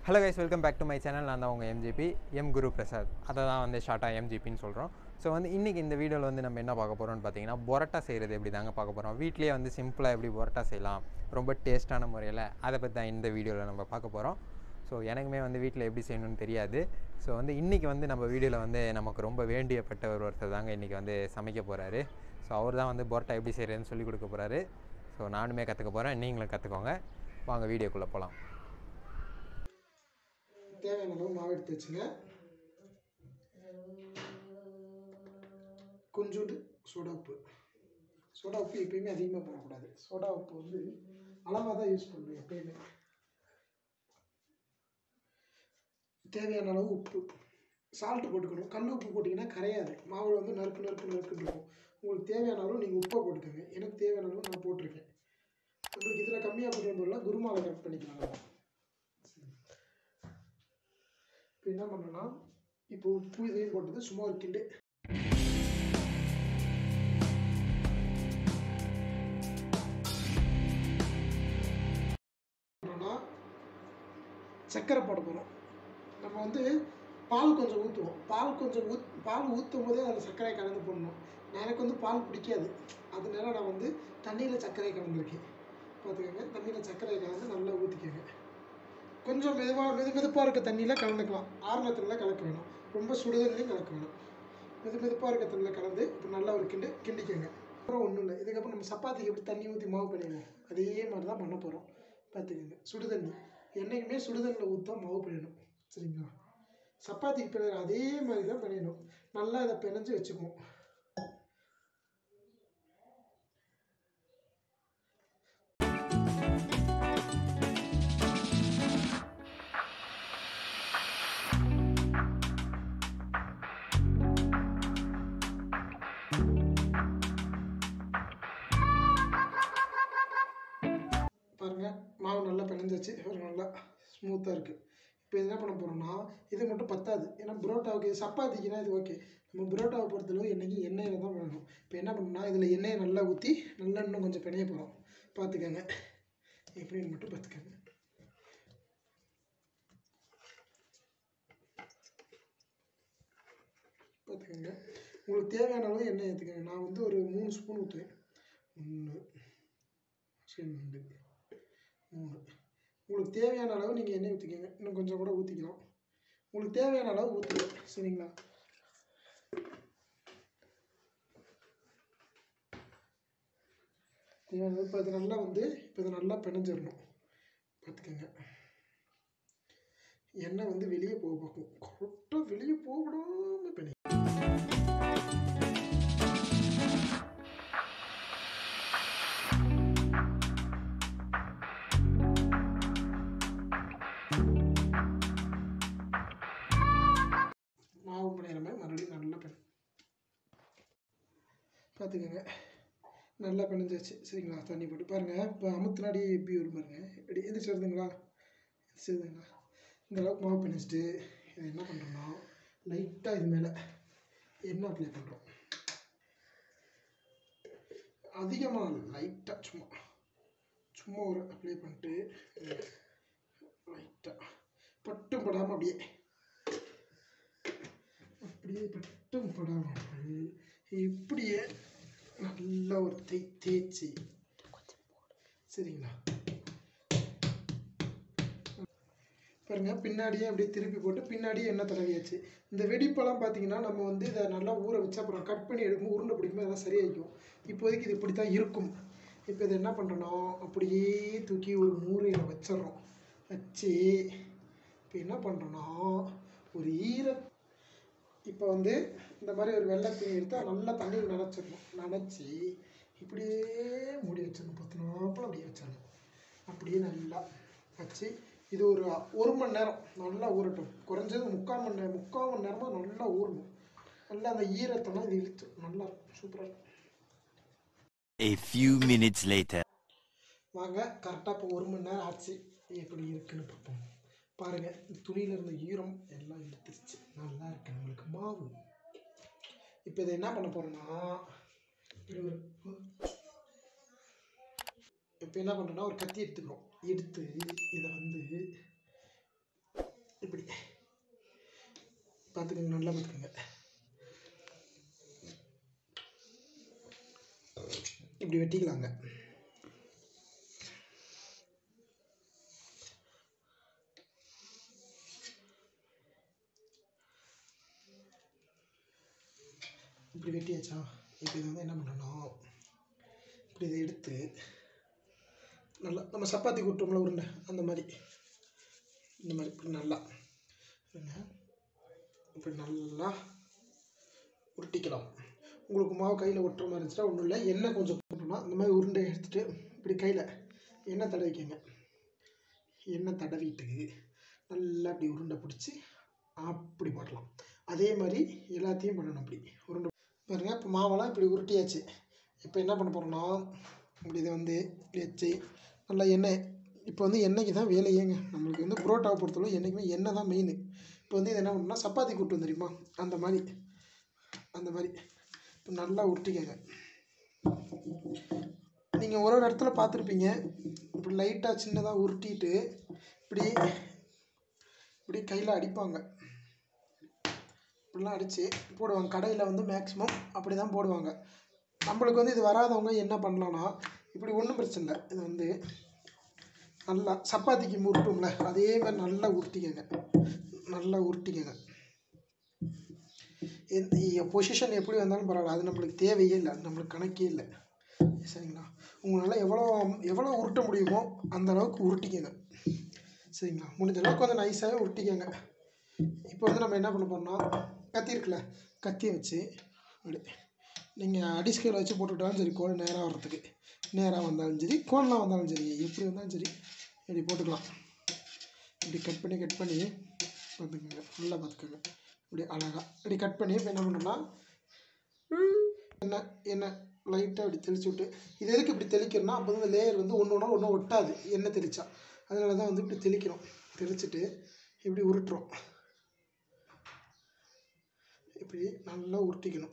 Hello guys welcome back to my channel நான் தான் உங்கள் எம்ஜிபி எம் குரு பிரசாத் அதை தான் வந்து ஷார்ட்டாக எம்ஜிபின்னு சொல்கிறோம் ஸோ வந்து இன்றைக்கி இந்த வீடியோவில் வந்து நம்ம என்ன பார்க்க போகிறோம்னு பார்த்தீங்கன்னா பொரோட்டா செய்கிறது எப்படி தாங்க பார்க்க போகிறோம் வீட்லேயே வந்து சிம்பிளாக எப்படி பொரோட்டா செய்யலாம் ரொம்ப டேஸ்ட்டான முறையில் அதை பற்றி தான் இந்த வீடியோவில் நம்ம பார்க்க போகிறோம் ஸோ எனக்குமே வந்து வீட்டில் எப்படி செய்யணும்னு தெரியாது ஸோ வந்து இன்றைக்கி வந்து நம்ம வீடியோவில் வந்து நமக்கு ரொம்ப வேண்டியப்பட்ட ஒரு ஒருத்தர் தாங்க இன்றைக்கி வந்து சமைக்க போகிறாரு ஸோ அவர் தான் வந்து பொரோட்டா எப்படி செய்கிறதுன்னு சொல்லி கொடுக்க போகிறாரு ஸோ நானுமே கற்றுக்க போகிறேன் நீங்களும் கற்றுக்கோங்க வாங்க வீடியோக்குள்ளே போகலாம் தேவையான அளவு மாவு எடுத்து வச்சுங்க கொஞ்சோண்டு சோடா உப்பு சோடா உப்பு எப்பயுமே அதிகமாக போடக்கூடாது சோடா உப்பு வந்து அளவாக தான் யூஸ் பண்ணணும் எப்பயுமே தேவையான அளவு உப்பு சால்ட்டு போட்டுக்கணும் கல் உப்பு போட்டிங்கன்னா கரையாது மாவில் வந்து நறுக்கு நறுக்கு நறுக்குன்னு இருக்கும் உங்களுக்கு தேவையான அளவு நீங்கள் உப்பை போட்டுக்கோங்க எனக்கு தேவையான அளவு நான் போட்டிருக்கேன் உங்களுக்கு இதில் கம்மியாக போட்டு போடலாம் குருமாவில் கட் பண்ணிக்கலாம் நம்ம. இப்போ என்ன பண்ணோன்னா இப்போ உப்பு இதையும் போட்டது சும்மா ஒரு கிண்டு பண்ணோன்னா சர்க்கரை போட போகிறோம் நம்ம வந்து பால் கொஞ்சம் ஊற்றுவோம் பால் கொஞ்சம் ஊத் பால் ஊற்றும் போதே அதில் சர்க்கரை கலந்து போடணும் நான் எனக்கு வந்து பால் பிடிக்காது அதனால நான் வந்து தண்ணியில் சர்க்கரை கலந்துருக்கேன் பார்த்துக்கோங்க தண்ணியில் சர்க்கரை கலந்து நல்லா ஊற்றிக்கோங்க கொஞ்சம் மெதுவாக மெது மெதுப்பாக இருக்க தண்ணியில் கலந்துக்கலாம் ஆறுன தண்ணியில் கலக்க வேணும் ரொம்ப சுடுதண்ணிலையும் கலக்க வேணும் மெது மெதுப்பாக இருக்க தண்ணியில் கலந்து இப்போ நல்லா ஒரு கிண்டு கிண்டிக்கோங்க அப்புறம் ஒன்றும் இல்லை இதுக்கப்புறம் நம்ம சப்பாத்திக்கு எப்படி தண்ணி ஊற்றி மாவு பண்ணிடுவோம் அதே மாதிரி தான் பண்ண போகிறோம் பார்த்துக்கோங்க சுடுதண்ணி என்றைக்குமே சுடுதண்ணியில் ஊற்றா மாவு பண்ணிடணும் சரிங்களா சப்பாத்திக்கு பிணைற அதே மாதிரி தான் பண்ணிடணும் நல்லா இதை பிணைஞ்சு வச்சுக்குவோம் பாருங்கள் மாவு நல்லா பிணைஞ்சாச்சு ஒரு நல்லா ஸ்மூத்தாக இருக்குது இப்போ இது என்ன பண்ண போகிறோம்னா இது மட்டும் பத்தாது ஏன்னா புரோட்டாவுக்கு சப்பாத்திக்குனா இது ஓகே நம்ம புரோட்டாவை பொறுத்தளவு என்றைக்கு எண்ணெயில் தான் பண்ணணும் இப்போ என்ன பண்ணணும்னா இதில் எண்ணெயை நல்லா ஊற்றி நல்லா இன்னும் கொஞ்சம் பிணைய போகிறோம் பார்த்துக்கோங்க எப்படின்னு மட்டும் பார்த்துக்கோங்க பார்த்துக்கோங்க உங்களுக்கு தேவையான அளவு எண்ணெய் ஏற்றுக்கோங்க நான் வந்து ஒரு மூணு ஸ்பூன் ஊற்றுவேன் ஒன்று ரெண்டு மூணு உங்களுக்கு தேவையான அளவு நீங்கள் எண்ணெய் ஊற்றிக்கோங்க இன்னும் கொஞ்சம் கூட ஊற்றிக்கலாம் உங்களுக்கு தேவையான அளவு ஊற்றிக்கலாம் சரிங்களா தேவையான இப்போ இது நல்லா வந்து இப்போ இதை நல்லா பிணைஞ்சிடணும் பார்த்துக்கோங்க எண்ணெய் வந்து வெளியே போக பார்க்கும் கரெக்டாக வெளியே போக விடாமல் பிணை மாவு பிணையிற மாதிரி மறுபடியும் நல்லா பிணை பார்த்துக்கோங்க நல்லா பிணைஞ்சாச்சு சரிங்களா தண்ணி போட்டு பாருங்கள் இப்போ அமுத்தினாடி எப்படி வரும் பாருங்க எப்படி எந்திரிச்சு வருதுங்களா எந்திரிச்சு வருதுங்களா இந்த அளவுக்கு மாவு பிணைச்சிட்டு இதை என்ன பண்ணுறோம்னா லைட்டாக இது மேலே எண்ணெய் அப்ளை பண்ணுறோம் அதிகமாக லைட்டாக சும்மா சும்மா ஒரு அப்ளை பண்ணிட்டு லைட்டாக பட்டும் படாமல் அப்படியே அப்படியே பட்டும் படாமல் இப்படியே நல்லா ஒரு தே தேய்ச்சி சரிங்களா பாருங்க பின்னாடியே அப்படியே திருப்பி போட்டு பின்னாடியே எண்ணெய் தடவியாச்சு இந்த வெடிப்பெல்லாம் பார்த்தீங்கன்னா நம்ம வந்து இதை நல்லா ஊற வச்சு அப்புறம் கட் பண்ணி எடுக்கும் உருண்டை பிடிக்கும்போது அதெல்லாம் சரியாயிக்கும் இப்போதைக்கு இது இப்படி தான் இருக்கும் இப்போ இதை என்ன பண்ணுறோன்னா அப்படியே தூக்கி ஒரு மூலையில் வச்சிடுறோம் வச்சு இப்போ என்ன பண்ணுறோன்னா ஒரு ஈர இப்போ வந்து இந்த மாதிரி ஒரு வெள்ளை துணி எடுத்து நல்லா தண்ணியில் நனைச்சிடணும் நனைச்சி இப்படியே மூடி வச்சிடணும் பத்து நாப்பில் அப்படியே வச்சிடணும் அப்படியே நல்லா வச்சு இது ஒரு ஒரு மணி நேரம் நல்லா ஊறட்டும் குறைஞ்சது முக்கால் மணி நேரம் முக்கால் மணி நேரமாக நல்லா ஊறணும் நல்லா அந்த ஈரத்தெல்லாம் இது இழுத்து நல்லா சூப்பராக இருக்கும் A few minutes later. வாங்க கரெக்டாக இப்போ ஒரு மணி நேரம் ஆச்சு எப்படி இருக்குன்னு பார்ப்போம் பாருங்கள் இந்த துணியில் இருந்த ஈரம் எல்லாம் இழுத்துருச்சு நல்லா இருக்கு நம்மளுக்கு மாவு இப்போ இதை என்ன பண்ண போகிறோன்னா இப்படி ஒரு இப்போ என்ன பண்ணுறோன்னா ஒரு கத்தி எடுத்துக்கிறோம் எடுத்து இதை வந்து இப்படி பார்த்துக்கோங்க நல்லா பார்த்துக்கோங்க இப்படி வெட்டிக்கலாங்க இப்படி வெட்டியாச்சா இப்போ இது வந்து என்ன பண்ணணும் இப்படி இதை எடுத்து நல்லா நம்ம சப்பாத்தி கூட்டுறோம்ல உருண்டை அந்த மாதிரி இந்த மாதிரி இப்படி நல்லா இருங்க. இப்படி நல்லா உருட்டிக்கலாம் உங்களுக்கு மாவு கையில் ஒட்டுற மாதிரி இருந்துச்சுன்னா ஒன்றும் இல்லை எண்ணெய் கொஞ்சம் போட்டோம்னா இந்த மாதிரி உருண்டை எடுத்துட்டு இப்படி கையில் எண்ணெய் தடவிக்கங்க எண்ணெய் தடவிட்டு நல்லா அப்படி உருண்டை பிடிச்சி அப்படி போடலாம் அதே மாதிரி எல்லாத்தையும் பண்ணணும் அப்படி உருண்டை பாருங்க இப்போ மாவெல்லாம் இப்படி உருட்டியாச்சு இப்போ என்ன பண்ண போகிறோம்னா இப்படி இதை வந்து இப்படி வச்சு நல்லா எண்ணெய் இப்போ வந்து எண்ணெய்க்கு தான் வேலையேங்க நம்மளுக்கு வந்து புரோட்டாவை பொறுத்தளவு என்றைக்குமே எண்ணெய் தான் மெயின் இப்போ வந்து இது என்ன பண்ணணும்னா சப்பாத்தி கூட்டு தெரியுமா அந்த மாதிரி அந்த மாதிரி இப்போ நல்லா உருட்டிக்கங்க நீங்கள் ஒரு ஒரு இடத்துல பார்த்துருப்பீங்க இப்படி லைட்டாக சின்னதாக உருட்டிட்டு இப்படி இப்படி கையில் அடிப்பாங்க இப்படிலாம் அடித்து போடுவாங்க கடையில் வந்து மேக்ஸிமம் அப்படி தான் போடுவாங்க நம்மளுக்கு வந்து இது வராதவங்க என்ன பண்ணலான்னா இப்படி ஒன்றும் பிரச்சனை இல்லை இது வந்து நல்லா சப்பாத்திக்கு உருட்டும்ல அதே மாதிரி நல்லா உருட்டிக்கங்க நல்லா உருட்டிக்கங்க எந்த பொசிஷன் எப்படி வந்தாலும் பரவாயில்ல அது நம்மளுக்கு தேவையே இல்லை அது நம்மளுக்கு கணக்கே இல்லை சரிங்களா உங்களால் எவ்வளோ எவ்வளோ உருட்ட முடியுமோ அந்த அளவுக்கு உருட்டிக்கங்க சரிங்களா முடிஞ்ச அளவுக்கு வந்து நைஸாகவே உருட்டிக்கங்க இப்போ வந்து நம்ம என்ன பண்ண போறோம்னா கத்தி இருக்குல்ல கத்தியை வச்சு அப்படி நீங்கள் அடிஸ்கேல வச்சு போட்டுக்கிட்டாலும் சரி கோல் நேராக வர்றதுக்கு நேராக வந்தாலும் சரி கோல்லாம் வந்தாலும் சரி எப்படி வந்தாலும் சரி இப்படி போட்டுக்கலாம் இப்படி கட் பண்ணி கட் பண்ணி பார்த்துக்கோங்க நல்லா பார்த்துக்கோங்க இப்படி அழகாக இப்படி கட் பண்ணி இப்போ என்ன பண்ணுறோம்னா எண்ணெய் எண்ணெய் லைட்டாக இப்படி தெளிச்சு விட்டு இது எதுக்கு இப்படி தெளிக்கிறோம்னா அப்போ வந்து லேயர் வந்து ஒன்று ஒன்றா ஒன்றும் ஒட்டாது எண்ணெய் தெளிச்சா அதனால தான் வந்து இப்படி தெளிக்கிறோம் தெளிச்சுட்டு இப்படி உருட்டுறோம் இப்படி நல்லா உருட்டிக்கணும்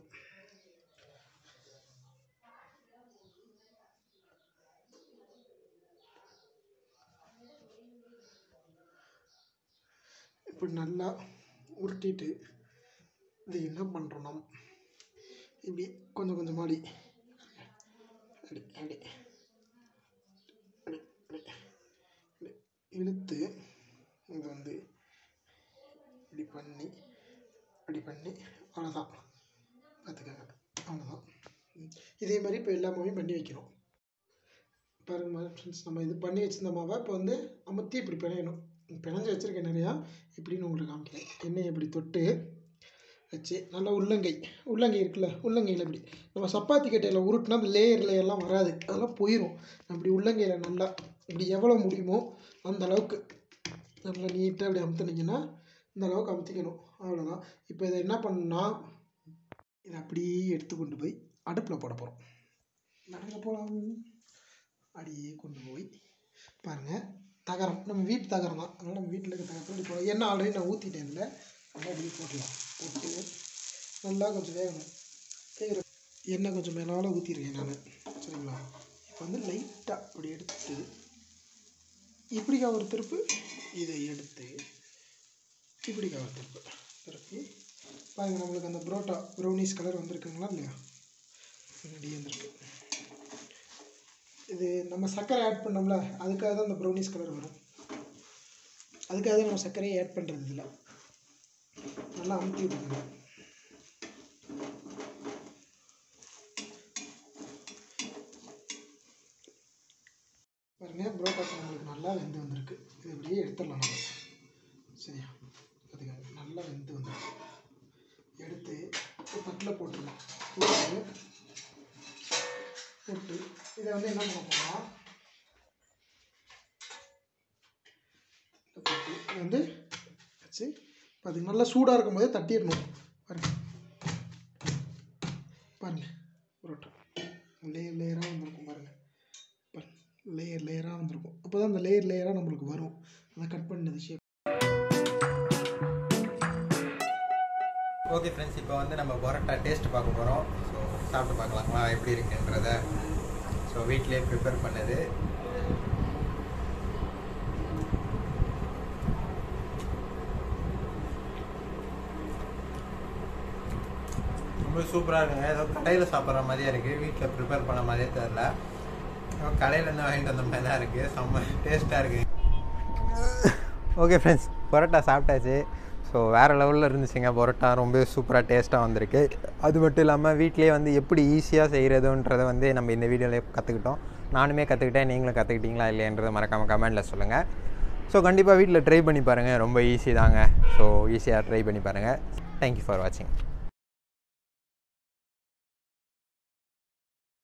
இப்படி நல்லா உருட்டிட்டு இது என்ன பண்ணுறோம் நம்ம இப்படி கொஞ்சம் கொஞ்சம் மாடி அப்படி அப்படி அப்படி அப்படி இப்படி இழுத்து இது வந்து இப்படி பண்ணி இப்படி பண்ணி அவ்வளோதான் பார்த்துக்கோங்க அவ்வளோதான் ம். இதே மாதிரி இப்போ எல்லா மாவையும் பண்ணி வைக்கிறோம் பாருங்க ஃப்ரெண்ட்ஸ் நம்ம இது பண்ணி வச்சிருந்த மாவை இப்போ வந்து அமுத்தி இப்படி பிணையணும் பிணைஞ்சு வச்சுருக்கேன் நிறையா இப்படின்னு உங்களுக்கு காமிக்கிறேன் எண்ணெயை இப்படி தொட்டு வச்சு நல்லா உள்ளங்கை உள்ளங்கை இருக்குல்ல உள்ளங்கையில் இப்படி நம்ம சப்பாத்தி கட்டையில் உருட்டினா அந்த லேயர் லேயர்லாம் வராது அதெல்லாம் போயிடும் அப்படி உள்ளங்கையில் நல்லா இப்படி எவ்வளோ முடியுமோ அந்த அளவுக்கு நல்லா நீட்டாக அப்படி அமுத்துனீங்கன்னா இந்த அளவுக்கு அமுத்திக்கணும் அவ்வளோதான் இப்போ இதை என்ன பண்ணணும்னா இதை அப்படியே எடுத்து கொண்டு போய் அடுப்பில் போட போகிறோம் நடக்க போகலாம் அப்படியே கொண்டு போய் பாருங்கள் தகரம் நம்ம வீட்டு தகரம் தான் அதனால் நம்ம வீட்டில் இருக்க தகரத்தில் இப்படி போடலாம் எண்ணெய் ஆல்ரெடி நான் ஊற்றிட்டேன் இதில் நல்லா அப்படியே போடலாம் போட்டு நல்லா கொஞ்சம் வேகணும் வேகிற எண்ணெய் கொஞ்சம் மேலால் ஊற்றிருக்கேன் நான் சரிங்களா இப்போ வந்து லைட்டாக இப்படி எடுத்து இப்படி ஒரு திருப்பு இதை எடுத்து இப்படி ஒரு திருப்பு திருப்பி பாருங்க நம்மளுக்கு அந்த புரோட்டா ப்ரௌனிஸ் கலர் வந்திருக்குங்களா இல்லையா முன்னாடியே வந்திருக்கு இது நம்ம சர்க்கரை ஆட் பண்ணோம்ல அதுக்காக தான் அந்த ப்ரௌனிஸ் கலர் வரும் அதுக்காக தான் நம்ம சர்க்கரையை ஆட் பண்ணுறது இதில் நல்லா அமுத்தி விட்டுக்கோங்க பாருங்க புரோட்டாஸ் நம்மளுக்கு நல்லா வெந்து வந்திருக்கு இது அப்படியே எடுத்துடலாம் நம்ம சரியா பார்த்துக்கோங்க நல்லா வெந்து வந்திருக்கு எடுத்து ஒரு தட்டில் போட்டுடலாம் போட்டு போட்டு இதை வந்து என்ன பண்ண போகிறோம்னா போட்டு இதை வந்து வச்சு பார்த்துங்க நல்லா சூடாக இருக்கும் போதே தட்டிடணும் பாருங்க பாருங்க புரோட்டா லேயர் லேயராக வந்திருக்கும் பாருங்க பாருங்க லேயர் லேயராக வந்திருக்கும் அப்போ தான் அந்த லேயர் லேயராக நம்மளுக்கு வரும் அதை கட் பண்ணது ஷேப் ஓகே ஃப்ரெண்ட்ஸ் இப்போ வந்து நம்ம பரோட்டா டேஸ்ட் பார்க்க போகிறோம் ஸோ சாப்பிட்டு பார்க்கலாங்களா எப்படி இருக்குன்றத ஸோ வீட்டிலே ப்ரிப்பேர் பண்ணது ரொம்ப சூப்பராக இருக்குங்க ஏதோ கடையில் சாப்பிட்ற மாதிரியே இருக்குது வீட்டில் ப்ரிப்பேர் பண்ண மாதிரியே தெரில கடையிலேருந்து வாங்கிட்டு வந்த மாதிரி தான் இருக்குது செம்ம டேஸ்ட்டாக இருக்குது ஓகே ஃப்ரெண்ட்ஸ் பரோட்டா சாப்பிட்டாச்சு ஸோ வேறு லெவலில் இருந்துச்சுங்க பரோட்டா ரொம்ப சூப்பராக டேஸ்ட்டாக வந்திருக்கு அது மட்டும் இல்லாமல் வீட்டிலேயே வந்து எப்படி ஈஸியாக செய்கிறதுன்றதை வந்து நம்ம இந்த வீடியோவில் கற்றுக்கிட்டோம் நானுமே கற்றுக்கிட்டேன் நீங்களும் கற்றுக்கிட்டீங்களா இல்லையன்றதை மறக்காமல் கமெண்டில் சொல்லுங்கள் ஸோ கண்டிப்பாக வீட்டில் ட்ரை பண்ணி பாருங்கள் ரொம்ப ஈஸி தாங்க ஸோ ஈஸியாக ட்ரை பண்ணி பாருங்கள் தேங்க்யூ ஃபார் வாட்சிங்